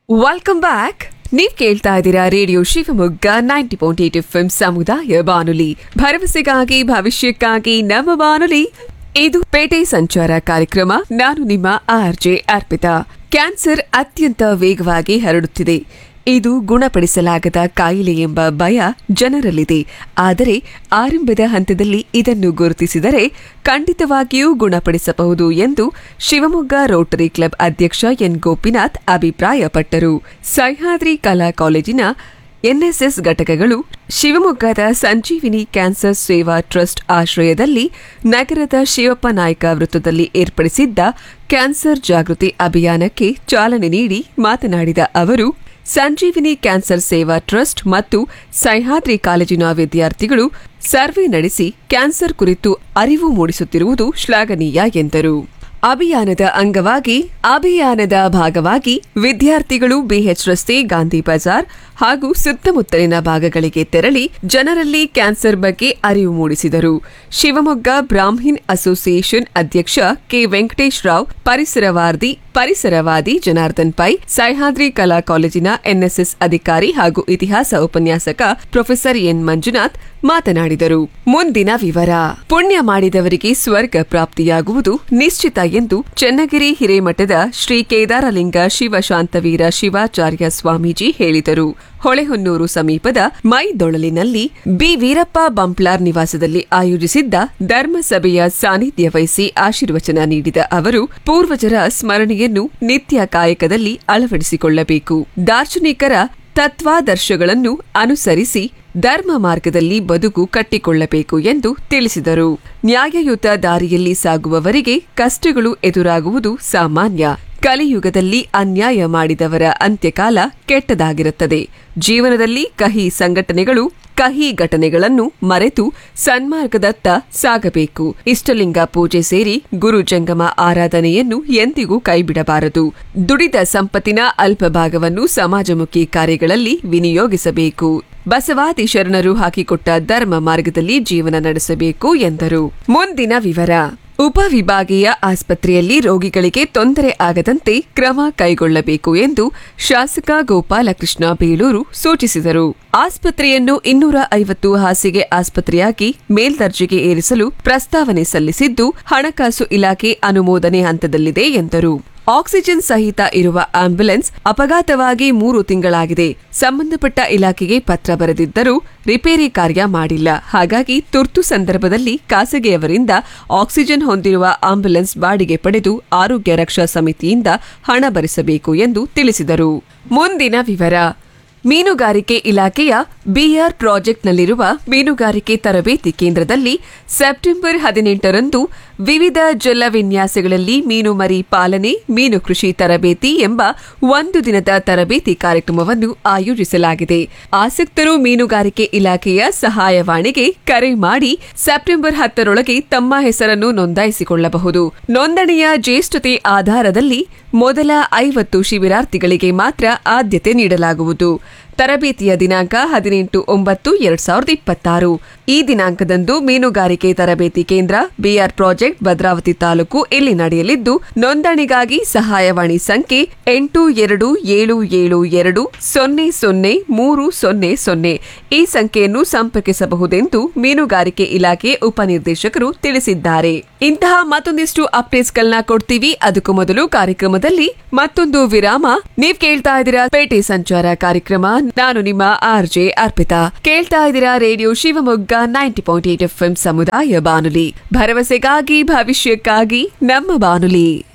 welcome back ನೀವ್ ಕೇಳ್ತಾ ಇದ್ದೀರಾ radio Shivamogga ninety point eight F ಸಮುದಾಯ ಬಾನುಲಿ ಭರವಸೆಗಾಗಿ ಭವಿಷ್ಯಕ್ಕಾಗಿ ನಮ್ಮ ಬಾನುಲಿ ಇದು ಪೇಟೆ ಸಂಚಾರ ಕಾರ್ಯಕ್ರಮ ನಾನು ನಿಮ್ಮ ಆರ್ ಜೆ ಅರ್ಪಿತಾ ಕ್ಯಾನ್ಸರ್ ಅತ್ಯಂತ ವೇಗವಾಗಿ ಹರಡುತ್ತಿದೆ ಇದು ಗುಣಪಡಿಸಲಾಗದ ಕಾಯಿಲೆ ಎಂಬ ಭಯ ಜನರಲ್ಲಿದೆ ಆದರೆ ಆರಂಭದ ಹಂತದಲ್ಲಿ ಇದನ್ನು ಗುರುತಿಸಿದರೆ ಖಂಡಿತವಾಗಿಯೂ ಗುಣಪಡಿಸಬಹುದು ಎಂದು ಶಿವಮೊಗ್ಗ ರೋಟರಿ ಕ್ಲಬ್ ಅಧ್ಯಕ್ಷ ಎನ್ ಗೋಪಿನಾಥ್ ಅಭಿಪ್ರಾಯಪಟ್ಟರು ಸಹ್ಯಾದ್ರಿ ಕಲಾ ಕಾಲೇಜಿನ ಎನ್ಎಸ್ಎಸ್ ಘಟಕಗಳು ಶಿವಮೊಗ್ಗದ ಸಂಜೀವಿನಿ ಕ್ಯಾನ್ಸರ್ ಸೇವಾ ಟ್ರಸ್ಟ್ ಆಶ್ರಯದಲ್ಲಿ ನಗರದ ಶಿವಪ್ಪ ನಾಯ್ಕ ವೃತ್ತದಲ್ಲಿ ಏರ್ಪಡಿಸಿದ್ದ ಕ್ಯಾನ್ಸರ್ ಜಾಗೃತಿ ಅಭಿಯಾನಕ್ಕೆ ಚಾಲನೆ ನೀಡಿ ಮಾತನಾಡಿದ ಅವರು ಸಂಜೀವಿನಿ ಕ್ಯಾನ್ಸರ್ ಸೇವಾ ಟ್ರಸ್ಟ್ ಮತ್ತು ಸಹ್ಯಾದ್ರಿ ಕಾಲೇಜಿನ ವಿದ್ಯಾರ್ಥಿಗಳು ಸರ್ವೆ ನಡೆಸಿ ಕ್ಯಾನ್ಸರ್ ಕುರಿತು ಅರಿವು ಮೂಡಿಸುತ್ತಿರುವುದು ಶ್ಲಾಘನೀಯ ಎಂದರು ಅಭಿಯಾನದ ಅಂಗವಾಗಿ ಅಭಿಯಾನದ ಭಾಗವಾಗಿ ವಿದ್ಯಾರ್ಥಿಗಳು ಬಿಎಚ್ ರಸ್ತೆ ಗಾಂಧಿ ಬಜಾರ್ ಹಾಗೂ ಸುತ್ತಮುತ್ತಲಿನ ಭಾಗಗಳಿಗೆ ತೆರಳಿ ಜನರಲ್ಲಿ ಕ್ಯಾನ್ಸರ್ ಬಗ್ಗೆ ಅರಿವು ಮೂಡಿಸಿದರು ಶಿವಮೊಗ್ಗ ಬ್ರಾಹ್ಮಿನ್ ಅಸೋಸಿಯೇಷನ್ ಅಧ್ಯಕ್ಷ ಕೆ ವೆಂಕಟೇಶ್ ರಾವ್ ಪರಿಸರವಾದಿ ಪರಿಸರವಾದಿ ಜನಾರ್ದನ್ ಪೈ ಸಹ್ಯಾದ್ರಿ ಕಲಾ ಕಾಲೇಜಿನ ಎನ್ಎಸ್ಎಸ್ ಅಧಿಕಾರಿ ಹಾಗೂ ಇತಿಹಾಸ ಉಪನ್ಯಾಸಕ ಪ್ರೊಫೆಸರ್ ಎನ್ ಮಂಜುನಾಥ್ ಮಾತನಾಡಿದರು ಮುಂದಿನ ವಿವರ ಪುಣ್ಯ ಮಾಡಿದವರಿಗೆ ಸ್ವರ್ಗ ಪ್ರಾಪ್ತಿಯಾಗುವುದು ನಿಶ್ಚಿತ ಎಂದು ಚನ್ನಗಿರಿ ಹಿರೇಮಠದ ಶ್ರೀ ಕೇದಾರಲಿಂಗ ಶಿವಶಾಂತವೀರ ಶಿವಾಚಾರ್ಯ ಸ್ವಾಮೀಜಿ ಹೇಳಿದರು ಹೊಳೆಹೊನ್ನೂರು ಸಮೀಪದ ಮೈದೊಳಲಿನಲ್ಲಿ ಬಿ ವೀರಪ್ಪ ಬಂಪ್ಲಾರ್ ನಿವಾಸದಲ್ಲಿ ಆಯೋಜಿಸಿದ್ದ ಧರ್ಮಸಭೆಯ ಸಾನ್ನಿಧ್ಯ ವಹಿಸಿ ಆಶೀರ್ವಚನ ನೀಡಿದ ಅವರು ಪೂರ್ವಜರ ಸ್ಮರಣೆಯನ್ನು ನಿತ್ಯ ಕಾಯಕದಲ್ಲಿ ಅಳವಡಿಸಿಕೊಳ್ಳಬೇಕು ದಾರ್ಶನಿಕರ ತತ್ವಾದರ್ಶಗಳನ್ನು ಅನುಸರಿಸಿ ಧರ್ಮ ಮಾರ್ಗದಲ್ಲಿ ಬದುಕು ಕಟ್ಟಿಕೊಳ್ಳಬೇಕು ಎಂದು ತಿಳಿಸಿದರು ನ್ಯಾಯಯುತ ದಾರಿಯಲ್ಲಿ ಸಾಗುವವರಿಗೆ ಕಷ್ಟಗಳು ಎದುರಾಗುವುದು ಸಾಮಾನ್ಯ ಕಲಿಯುಗದಲ್ಲಿ ಅನ್ಯಾಯ ಮಾಡಿದವರ ಅಂತ್ಯಕಾಲ ಕೆಟ್ಟದಾಗಿರುತ್ತದೆ ಜೀವನದಲ್ಲಿ ಕಹಿ ಸಂಘಟನೆಗಳು ಕಹಿ ಘಟನೆಗಳನ್ನು ಮರೆತು ಸನ್ಮಾರ್ಗದತ್ತ ಸಾಗಬೇಕು ಇಷ್ಟಲಿಂಗ ಪೂಜೆ ಸೇರಿ ಗುರು ಜಂಗಮ ಆರಾಧನೆಯನ್ನು ಎಂದಿಗೂ ಕೈಬಿಡಬಾರದು ದುಡಿದ ಸಂಪತ್ತಿನ ಅಲ್ಪ ಭಾಗವನ್ನು ಸಮಾಜಮುಖಿ ಕಾರ್ಯಗಳಲ್ಲಿ ವಿನಿಯೋಗಿಸಬೇಕು ಬಸವಾದಿ ಶರಣರು ಹಾಕಿಕೊಟ್ಟ ಧರ್ಮ ಮಾರ್ಗದಲ್ಲಿ ಜೀವನ ನಡೆಸಬೇಕು ಎಂದರು ಮುಂದಿನ ವಿವರ ಉಪವಿಭಾಗೀಯ ಆಸ್ಪತ್ರೆಯಲ್ಲಿ ರೋಗಿಗಳಿಗೆ ತೊಂದರೆ ಆಗದಂತೆ ಕ್ರಮ ಕೈಗೊಳ್ಳಬೇಕು ಎಂದು ಶಾಸಕ ಗೋಪಾಲಕೃಷ್ಣ ಬೇಲೂರು ಸೂಚಿಸಿದರು ಆಸ್ಪತ್ರೆಯನ್ನು ಇನ್ನೂರ ಐವತ್ತು ಹಾಸಿಗೆ ಆಸ್ಪತ್ರೆಯಾಗಿ ಮೇಲ್ದರ್ಜೆಗೆ ಏರಿಸಲು ಪ್ರಸ್ತಾವನೆ ಸಲ್ಲಿಸಿದ್ದು ಹಣಕಾಸು ಇಲಾಖೆ ಅನುಮೋದನೆ ಹಂತದಲ್ಲಿದೆ ಎಂದರು ಆಕ್ಸಿಜನ್ ಸಹಿತ ಇರುವ ಆಂಬ್ಯುಲೆನ್ಸ್ ಅಪಘಾತವಾಗಿ ಮೂರು ತಿಂಗಳಾಗಿದೆ ಸಂಬಂಧಪಟ್ಟ ಇಲಾಖೆಗೆ ಪತ್ರ ಬರೆದಿದ್ದರೂ ರಿಪೇರಿ ಕಾರ್ಯ ಮಾಡಿಲ್ಲ ಹಾಗಾಗಿ ತುರ್ತು ಸಂದರ್ಭದಲ್ಲಿ ಖಾಸಗಿಯವರಿಂದ ಆಕ್ಸಿಜನ್ ಹೊಂದಿರುವ ಆಂಬ್ಯುಲೆನ್ಸ್ ಬಾಡಿಗೆ ಪಡೆದು ಆರೋಗ್ಯ ರಕ್ಷಾ ಸಮಿತಿಯಿಂದ ಹಣ ಭರಿಸಬೇಕು ಎಂದು ತಿಳಿಸಿದರು ಮುಂದಿನ ವಿವರ ಮೀನುಗಾರಿಕೆ ಇಲಾಖೆಯ ಬಿಆರ್ ಪ್ರಾಜೆಕ್ಟ್ನಲ್ಲಿರುವ ಮೀನುಗಾರಿಕೆ ತರಬೇತಿ ಕೇಂದ್ರದಲ್ಲಿ ಸೆಪ್ಟೆಂಬರ್ ಹದಿನೆಂಟರಂದು ವಿವಿಧ ಜಲ ವಿನ್ಯಾಸಗಳಲ್ಲಿ ಮೀನು ಮರಿ ಪಾಲನೆ ಮೀನು ಕೃಷಿ ತರಬೇತಿ ಎಂಬ ಒಂದು ದಿನದ ತರಬೇತಿ ಕಾರ್ಯಕ್ರಮವನ್ನು ಆಯೋಜಿಸಲಾಗಿದೆ ಆಸಕ್ತರು ಮೀನುಗಾರಿಕೆ ಇಲಾಖೆಯ ಸಹಾಯವಾಣಿಗೆ ಕರೆ ಮಾಡಿ ಸೆಪ್ಟೆಂಬರ್ ಹತ್ತರೊಳಗೆ ತಮ್ಮ ಹೆಸರನ್ನು ನೋಂದಾಯಿಸಿಕೊಳ್ಳಬಹುದು ನೋಂದಣಿಯ ಜ್ಯೇಷ್ಠತೆ ಆಧಾರದಲ್ಲಿ ಮೊದಲ ಐವತ್ತು ಶಿಬಿರಾರ್ಥಿಗಳಿಗೆ ಮಾತ್ರ ಆದ್ಯತೆ ನೀಡಲಾಗುವುದು ತರಬೇತಿಯ ದಿನಾಂಕ ಹದಿನೆಂಟು ಒಂಬತ್ತು ಎರಡ್ ಸಾವಿರದ ಇಪ್ಪತ್ತಾರು ಈ ದಿನಾಂಕದಂದು ಮೀನುಗಾರಿಕೆ ತರಬೇತಿ ಕೇಂದ್ರ ಬಿಆರ್ ಪ್ರಾಜೆಕ್ಟ್ ಭದ್ರಾವತಿ ತಾಲೂಕು ಇಲ್ಲಿ ನಡೆಯಲಿದ್ದು ನೋಂದಣಿಗಾಗಿ ಸಹಾಯವಾಣಿ ಸಂಖ್ಯೆ ಎಂಟು ಎರಡು ಏಳು ಏಳು ಎರಡು ಸೊನ್ನೆ ಸೊನ್ನೆ ಮೂರು ಸೊನ್ನೆ ಸೊನ್ನೆ ಈ ಸಂಖ್ಯೆಯನ್ನು ಸಂಪರ್ಕಿಸಬಹುದೆಂದು ಮೀನುಗಾರಿಕೆ ಇಲಾಖೆ ಉಪನಿರ್ದೇಶಕರು ತಿಳಿಸಿದ್ದಾರೆ ಇಂತಹ ಮತ್ತೊಂದಿಷ್ಟು ಅಪ್ಡೇಟ್ಸ್ಗಳನ್ನ ಕೊಡ್ತೀವಿ ಅದಕ್ಕೂ ಮೊದಲು ಕಾರ್ಯಕ್ರಮದಲ್ಲಿ ಮತ್ತೊಂದು ವಿರಾಮ ನೀವ್ ಕೇಳ್ತಾ ಇದ್ದೀರಾ ಪೇಟೆ ಸಂಚಾರ ಕಾರ್ಯಕ್ರಮ ನಾನು ನಿಮ್ಮ ಆರ್ ಜೆ ಅರ್ಪಿತಾ ಕೇಳ್ತಾ ಇದ್ದೀರಾ radio Shivamogga ninety point eight F ಸಮುದಾಯ ಬಾನುಲಿ ಭರವಸೆಗಾಗಿ ಭವಿಷ್ಯಕ್ಕಾಗಿ ನಮ್ಮ ಬಾನುಲಿ